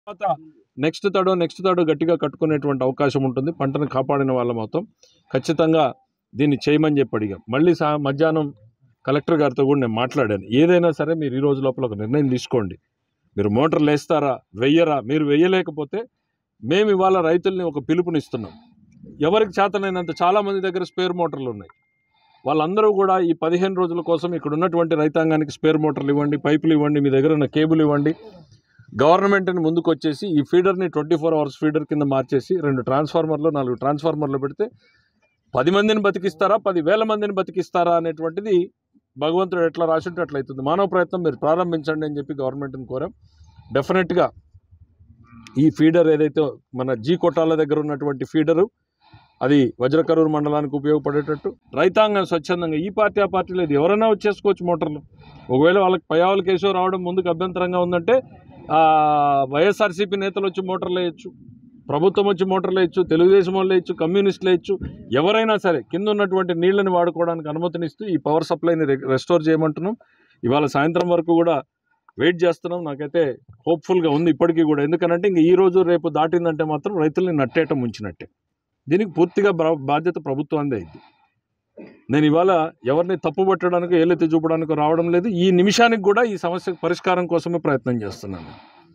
తర్వాత next తడో next తడో గట్టిగా కట్టుకునేటువంటి అవకాశం ఉంటుంది పంటను కాపాడిన వాళ్ళ మొత్తం ఖచ్చితంగా దీన్ని చేయమని చెప్పి అడిగాం మళ్ళీ సా మధ్యాహ్నం కలెక్టర్ గారితో కూడా నేను మాట్లాడాను ఏదైనా సరే మీరు ఈ రోజు లోపల ఒక నిర్ణయం తీసుకోండి మీరు మోటార్లు వేస్తారా వెయ్యరా మీరు వెయ్యలేకపోతే మేము ఇవాళ రైతుల్ని ఒక పిలుపునిస్తున్నాం ఎవరికి చేతనైనంత చాలామంది దగ్గర స్పేర్ మోటార్లు ఉన్నాయి వాళ్ళందరూ కూడా ఈ పదిహేను రోజుల కోసం ఇక్కడ ఉన్నటువంటి రైతాంగానికి స్పేర్ మోటార్లు ఇవ్వండి పైపులు ఇవ్వండి మీ దగ్గర ఉన్న కేబుల్ ఇవ్వండి గవర్నమెంట్ని ముందుకు వచ్చేసి ఈ ఫీడర్ని ట్వంటీ ఫోర్ అవర్స్ ఫీడర్ కింద మార్చేసి రెండు ట్రాన్స్ఫార్మర్లు నాలుగు ట్రాన్స్ఫార్మర్లు పెడితే పది మందిని బతికిస్తారా పది వేల మందిని బతికిస్తారా అనేటువంటిది భగవంతుడు ఎట్లా రాసింటే అట్లా అవుతుంది మానవ ప్రయత్నం మీరు ప్రారంభించండి అని చెప్పి గవర్నమెంట్ని కోరాం డెఫినెట్గా ఈ ఫీడర్ ఏదైతే మన జీ కొట్టాల దగ్గర ఉన్నటువంటి ఫీడరు అది వజ్రకరూరు మండలానికి ఉపయోగపడేటట్టు రైతాంగం స్వచ్ఛందంగా ఈ పార్టీ ఆ పార్టీ లేదు ఎవరైనా వచ్చేసుకోవచ్చు మోటార్లు ఒకవేళ వాళ్ళకి పయావుల కేసు రావడం ముందుకు అభ్యంతరంగా ఉందంటే ఆ, వైఎస్ఆర్సీపీ నేతలు వచ్చి మోటార్లు వేయచ్చు ప్రభుత్వం వచ్చి మోటార్లు వేయచ్చు తెలుగుదేశం వాళ్ళు వేయచ్చు కమ్యూనిస్టులు వేయచ్చు ఎవరైనా సరే కింద ఉన్నటువంటి నీళ్ళని వాడుకోవడానికి అనుమతినిస్తూ ఈ పవర్ సప్లైని రె- రెస్టోర్ చేయమంటున్నాం ఇవాళ సాయంత్రం వరకు కూడా వెయిట్ చేస్తున్నాం నాకైతే హోప్ఫుల్గా ఉంది ఇప్పటికీ కూడా ఎందుకనంటే ఇంక ఈ రోజు రేపు దాటిందంటే మాత్రం రైతుల్ని నట్టేయటం ఉంచినట్టే దీనికి పూర్తిగా బ్రా- బాధ్యత ప్రభుత్వాందే అయింది నేను ఇవాళ ఎవరిని తప్పు పట్టడానికి ఏలెత్తి చూపడానికి రావడం లేదు ఈ నిమిషానికి కూడా ఈ సమస్య పరిష్కారం కోసమే ప్రయత్నం చేస్తున్నాను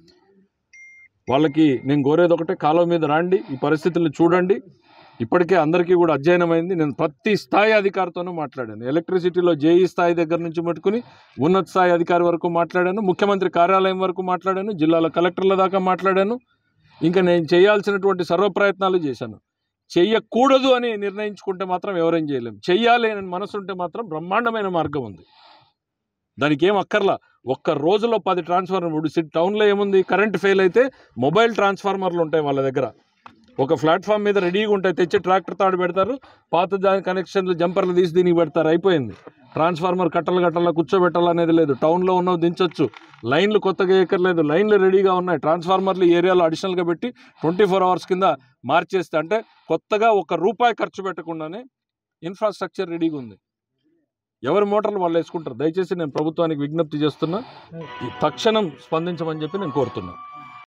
వాళ్ళకి నేను కోరేది ఒకటే కాలువ మీద రాండి ఈ పరిస్థితులను చూడండి ఇప్పటికే అందరికీ కూడా అధ్యయనమైంది నేను ప్రతి స్థాయి అధికారితోనూ మాట్లాడాను ఎలక్ట్రిసిటీలో జేఈ స్థాయి దగ్గర నుంచి పెట్టుకుని ఉన్నత స్థాయి అధికారి వరకు మాట్లాడాను ముఖ్యమంత్రి కార్యాలయం వరకు మాట్లాడాను జిల్లాల కలెక్టర్ల దాకా మాట్లాడాను ఇంకా నేను చేయాల్సినటువంటి సర్వ ప్రయత్నాలు చేశాను చెయ్యకూడదు అని నిర్ణయించుకుంటే మాత్రం ఎవరేం చేయలేం చెయ్యాలి అని మనసు ఉంటే మాత్రం బ్రహ్మాండమైన మార్గం ఉంది దానికి ఏం అక్కర్లా ఒక్క రోజులో పది ట్రాన్స్ఫార్మర్ ఇప్పుడు సిటీ టౌన్లో ఏముంది కరెంట్ ఫెయిల్ అయితే మొబైల్ ట్రాన్స్ఫార్మర్లు ఉంటాయి వాళ్ళ దగ్గర ఒక ప్లాట్ఫామ్ మీద రెడీగా ఉంటాయి తెచ్చి ట్రాక్టర్ తాడు పెడతారు పాత దాని కనెక్షన్లు జంపర్లు తీసి దీనికి పెడతారు అయిపోయింది ట్రాన్స్ఫార్మర్ కట్టలు కట్టాలా కూర్చోబెట్టాలనేది లేదు టౌన్లో ఉన్నవి దించొచ్చు లైన్లు కొత్తగా ఎక్కర్లేదు లైన్లు రెడీగా ఉన్నాయి ట్రాన్స్ఫార్మర్లు ఈ ఏరియాలో అడిషనల్గా పెట్టి ట్వంటీ ఫోర్ అవర్స్ కింద మార్చేస్తే అంటే కొత్తగా ఒక రూపాయి ఖర్చు పెట్టకుండానే ఇన్ఫ్రాస్ట్రక్చర్ రెడీగా ఉంది ఎవరి మోటార్లు వాళ్ళు వేసుకుంటారు దయచేసి నేను ప్రభుత్వానికి విజ్ఞప్తి చేస్తున్నా ఈ తక్షణం స్పందించమని చెప్పి నేను కోరుతున్నాను